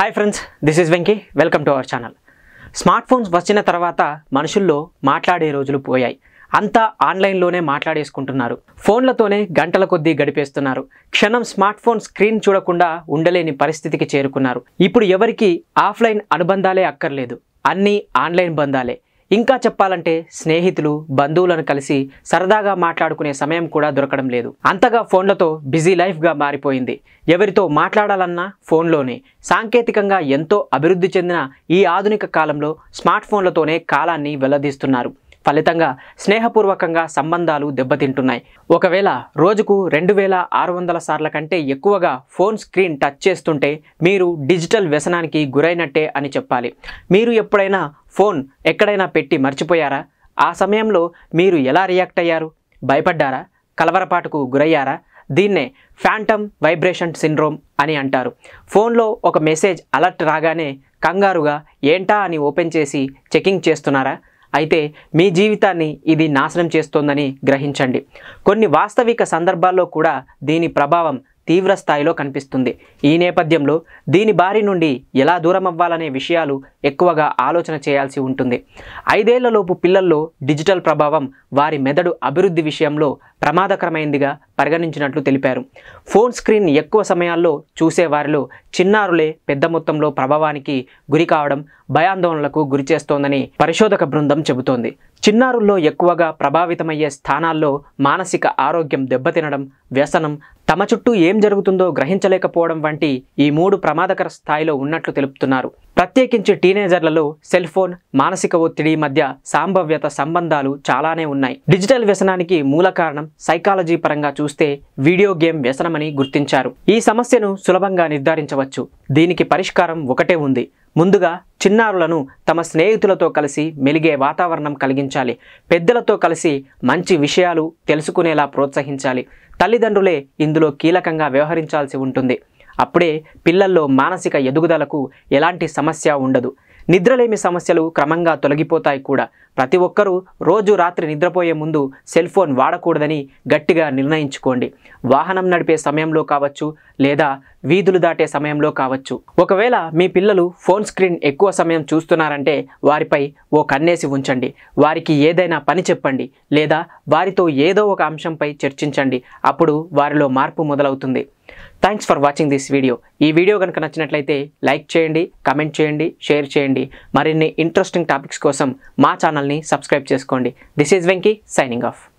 hi friends this is Venky welcome to our channel smart phones వచ్చిన తర్వాత మనుషుల్లో మాట్లాడే రోజులు పోయాయి అంతా ఆన్లైన్లోనే మాట్లాడేసుకుంటున్నారు ఫోన్లతోనే గంటల కొద్దీ గడిపేస్తున్నారు క్షణం స్మార్ట్ ఫోన్ స్క్రీన్ చూడకుండా ఉండలేని పరిస్థితికి చేరుకున్నారు ఇప్పుడు ఎవరికి ఆఫ్లైన్ అనుబంధాలే అక్కర్లేదు అన్నీ ఆన్లైన్ బంధాలే ఇంకా చెప్పాలంటే స్నేహితులు బంధువులను కలిసి సరదాగా మాట్లాడుకునే సమయం కూడా దొరకడం లేదు అంతగా ఫోన్లతో బిజీ లైఫ్గా మారిపోయింది ఎవరితో మాట్లాడాలన్నా ఫోన్లోనే సాంకేతికంగా ఎంతో అభివృద్ధి చెందిన ఈ ఆధునిక కాలంలో స్మార్ట్ ఫోన్లతోనే కాలాన్ని వెల్లదీస్తున్నారు ఫలితంగా స్నేహపూర్వకంగా సంబంధాలు దెబ్బతింటున్నాయి ఒకవేళ రోజుకు రెండు వేల ఆరు వందల సార్ల కంటే ఎక్కువగా ఫోన్ స్క్రీన్ టచ్ చేస్తుంటే మీరు డిజిటల్ వ్యసనానికి గురైనట్టే అని చెప్పాలి మీరు ఎప్పుడైనా ఫోన్ ఎక్కడైనా పెట్టి మర్చిపోయారా ఆ సమయంలో మీరు ఎలా రియాక్ట్ అయ్యారు భయపడ్డారా కలవరపాటుకు గురయ్యారా దీన్నే ఫ్యాంటమ్ వైబ్రేషన్ సిండ్రోమ్ అని అంటారు ఫోన్లో ఒక మెసేజ్ అలర్ట్ రాగానే కంగారుగా ఏంటా అని ఓపెన్ చేసి చెకింగ్ చేస్తున్నారా అయితే మీ జీవితాన్ని ఇది నాశనం చేస్తోందని గ్రహించండి కొన్ని వాస్తవిక సందర్భాల్లో కూడా దీని ప్రభావం తీవ్ర స్థాయిలో కనిపిస్తుంది ఈ నేపథ్యంలో దీని బారి నుండి ఎలా దూరం అవ్వాలనే విషయాలు ఎక్కువగా ఆలోచన చేయాల్సి ఉంటుంది ఐదేళ్లలోపు పిల్లల్లో డిజిటల్ ప్రభావం వారి మెదడు అభివృద్ధి విషయంలో ప్రమాదకరమైందిగా పరిగణించినట్లు తెలిపారు ఫోన్ స్క్రీన్ ఎక్కువ సమయాల్లో చూసే వారిలో చిన్నారులే పెద్ద మొత్తంలో ప్రభావానికి గురి కావడం భయాందోళనలకు గురి చేస్తోందని పరిశోధక బృందం చెబుతోంది చిన్నారుల్లో ఎక్కువగా ప్రభావితమయ్యే స్థానాల్లో మానసిక ఆరోగ్యం దెబ్బతినడం వ్యసనం తమ చుట్టూ ఏం జరుగుతుందో గ్రహించలేకపోవడం వంటి ఈ మూడు ప్రమాదకర స్థాయిలో ఉన్నట్లు తెలుపుతున్నారు ప్రత్యేకించి టీనేజర్లలో సెల్ ఫోన్ మానసిక ఒత్తిడి మధ్య సాంభవ్యత సంబంధాలు చాలానే ఉన్నాయి డిజిటల్ వ్యసనానికి మూల కారణం సైకాలజీ పరంగా చూస్తే వీడియో గేమ్ వ్యసనమని గుర్తించారు ఈ సమస్యను సులభంగా నిర్ధారించవచ్చు దీనికి పరిష్కారం ఒకటే ఉంది ముందుగా చిన్నారులను తమ స్నేహితులతో కలిసి మెలిగే వాతావరణం కలిగించాలి పెద్దలతో కలిసి మంచి విషయాలు తెలుసుకునేలా ప్రోత్సహించాలి తల్లిదండ్రులే ఇందులో కీలకంగా వ్యవహరించాల్సి ఉంటుంది అప్పుడే పిల్లల్లో మానసిక ఎదుగుదలకు ఎలాంటి సమస్య ఉండదు నిద్రలేమి సమస్యలు క్రమంగా తొలగిపోతాయి కూడా ప్రతి ఒక్కరూ రోజు రాత్రి నిద్రపోయే ముందు సెల్ ఫోన్ వాడకూడదని గట్టిగా నిర్ణయించుకోండి వాహనం నడిపే సమయంలో కావచ్చు లేదా వీధులు దాటే సమయంలో కావచ్చు ఒకవేళ మీ పిల్లలు ఫోన్ స్క్రీన్ ఎక్కువ సమయం చూస్తున్నారంటే వారిపై ఓ కన్నేసి ఉంచండి వారికి ఏదైనా పని చెప్పండి లేదా వారితో ఏదో ఒక అంశంపై చర్చించండి అప్పుడు వారిలో మార్పు మొదలవుతుంది thanks for watching this video ఈ వీడియో కనుక నచ్చినట్లయితే లైక్ చేయండి కమెంట్ చేయండి షేర్ చేయండి మరిన్ని ఇంట్రెస్టింగ్ టాపిక్స్ కోసం మా ఛానల్ని సబ్స్క్రైబ్ చేసుకోండి this is Venky signing of